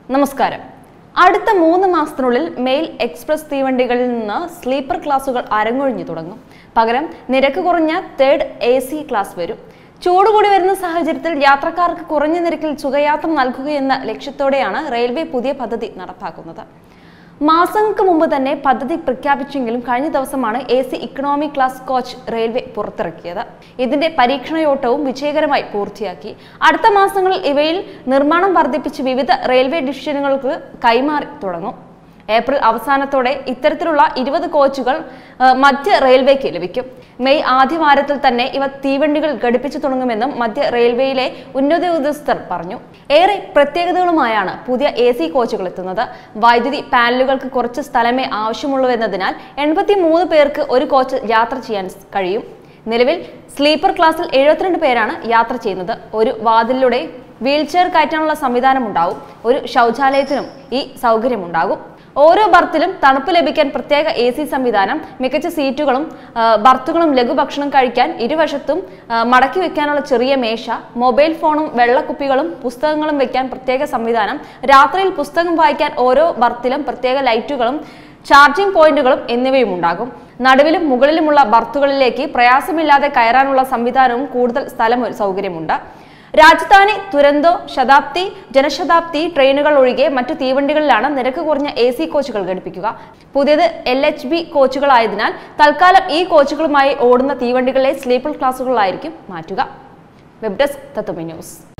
നമസ്കാരം അടുത്ത മൂന്ന് മാസത്തിനുള്ളിൽ മെയിൽ എക്സ്പ്രസ് തീവണ്ടികളിൽ നിന്ന് സ്ലീപ്പർ ക്ലാസുകൾ അരങ്ങൊഴിഞ്ഞു തുടങ്ങും പകരം നിരക്ക് കുറഞ്ഞ തേർഡ് എ സി ക്ലാസ് വരും ചൂട് കൂടി വരുന്ന സാഹചര്യത്തിൽ യാത്രക്കാർക്ക് കുറഞ്ഞ നിരക്കിൽ സുഖയാത്ര നൽകുകയെന്ന ലക്ഷ്യത്തോടെയാണ് റെയിൽവേ പുതിയ പദ്ധതി നടപ്പാക്കുന്നത് മാസങ്ങൾക്ക് മുമ്പ് തന്നെ പദ്ധതി പ്രഖ്യാപിച്ചെങ്കിലും കഴിഞ്ഞ ദിവസമാണ് A C economy class coach railway പുറത്തിറക്കിയത് ഇതിന്റെ പരീക്ഷണയോട്ടവും വിജയകരമായി പൂർത്തിയാക്കി അടുത്ത മാസങ്ങളിൽ ഇവയിൽ നിർമ്മാണം വർദ്ധിപ്പിച്ച് വിവിധ റെയിൽവേ ഡിവിഷനുകൾക്ക് കൈമാറി തുടങ്ങും ഏപ്രിൽ അവസാനത്തോടെ ഇത്തരത്തിലുള്ള ഇരുപത് കോച്ചുകൾ ആ, മധ്യ റെയിൽവേക്ക് ലഭിക്കും മെയ് ആദ്യ വാരത്തിൽ തന്നെ ഇവ തീവണ്ടികൾ ഘടിപ്പിച്ചു തുടങ്ങുമെന്നും മധ്യ റെയിൽവേയിലെ ഉന്നത ഉദ്യോഗസ്ഥർ പറഞ്ഞു ഏറെ പ്രത്യേകതകളുമായാണ് പുതിയ എ സി കോച്ചുകൾ എത്തുന്നത് വൈദ്യുതി പാനലുകൾക്ക് കുറച്ച് സ്ഥലമേ ആവശ്യമുള്ളൂ എൺപത്തി മൂന്ന് പേർക്ക് ഒരു കോച്ച് യാത്ര ചെയ്യാൻ കഴിയും നിലവിൽ സ്ലീപ്പർ ക്ലാസ്സിൽ എഴുപത്തിരണ്ട് പേരാണ് യാത്ര ചെയ്യുന്നത് ഒരു വാതിലിലൂടെ വീൽചെയർ കയറ്റാനുള്ള സംവിധാനം ഉണ്ടാവും ഒരു ശൗചാലയത്തിനും ഈ സൗകര്യമുണ്ടാകും ഓരോ ബർത്തിലും തണുപ്പ് ലഭിക്കാൻ പ്രത്യേക എ സി സംവിധാനം മികച്ച സീറ്റുകളും ആ, ബർത്തുകളും ലഘുഭക്ഷണം കഴിക്കാൻ ഇരുവശത്തും ആ, മടക്കി വെക്കാനുള്ള ചെറിയ മേശ മൊബൈൽ ഫോണും വെള്ളക്കുപ്പികളും പുസ്തകങ്ങളും വെക്കാൻ പ്രത്യേക സംവിധാനം രാത്രിയിൽ പുസ്തകം വായിക്കാൻ ഓരോ ബർത്തിലും പ്രത്യേക ലൈറ്റുകളും ചാർജിംഗ് പോയിന്റുകളും എന്നിവയും ഉണ്ടാകും നടുവിലും മുകളിലുമുള്ള ബർത്തുകളിലേക്ക് പ്രയാസമില്ലാതെ കയറാനുള്ള സംവിധാനവും കൂടുതൽ സ്ഥലം സൗകര്യമുണ്ട് രാജധാനി തുരന്തോ ശതാബ്ദി ജനശതാബ്ദി ട്രെയിനുകൾ ഒഴികെ മറ്റു തീവണ്ടികളിലാണ് നിരക്ക് കുറഞ്ഞ എ സി കോച്ചുകൾ ഘടിപ്പിക്കുക പുതിയത് എൽ എച്ച് ബി കോച്ചുകളായതിനാൽ തൽക്കാലം ഈ കോച്ചുകളുമായി ഓടുന്ന തീവണ്ടികളിലെ സ്ലീപ്പർ ക്ലാസുകളായിരിക്കും മാറ്റുക വെബ് ഡെസ്ക് തത്വമി ന്യൂസ്